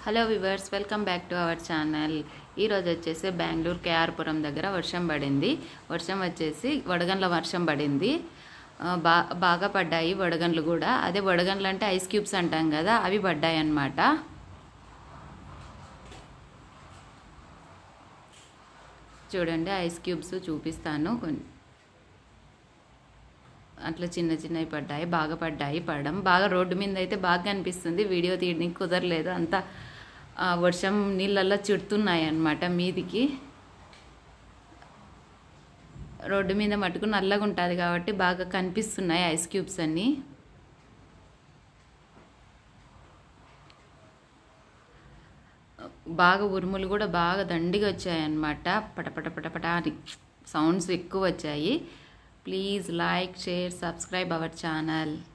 hello viewers welcome back to our channel ఈరోజు వచ్చేసి బెంగళూరు కేఆర్పురం దగ్గర వర్షం పడింది వర్షం వచ్చేసి వడగండ్ల వర్షం పడింది ఆ, బా బాగా పడ్డాయి వడగండ్లు కూడా అదే వడగండ్లు అంటే ఐస్ క్యూబ్స్ అంటాం కదా అవి పడ్డాయి అన్నమాట చూడండి ఐస్ క్యూబ్స్ చూపిస్తాను కొన్ని అట్లా చిన్న చిన్నవి పడ్డాయి బాగా పడ్డాయి పడడం బాగా రోడ్డు మీద అయితే బాగా అనిపిస్తుంది వీడియో తీయడానికి కుదరలేదు అంతా ఆ, వర్షం నీళ్ళల్లో చుడుతున్నాయి అన్నమాట మీదికి రోడ్డు మీద మటుకు నల్లగా ఉంటుంది కాబట్టి బాగా కనిపిస్తున్నాయి ఐస్ క్యూబ్స్ అన్నీ బాగా ఉరుములు కూడా బాగా దండిగా వచ్చాయన్నమాట పటపట పటపట అని సౌండ్స్ ఎక్కువ వచ్చాయి please like share subscribe our channel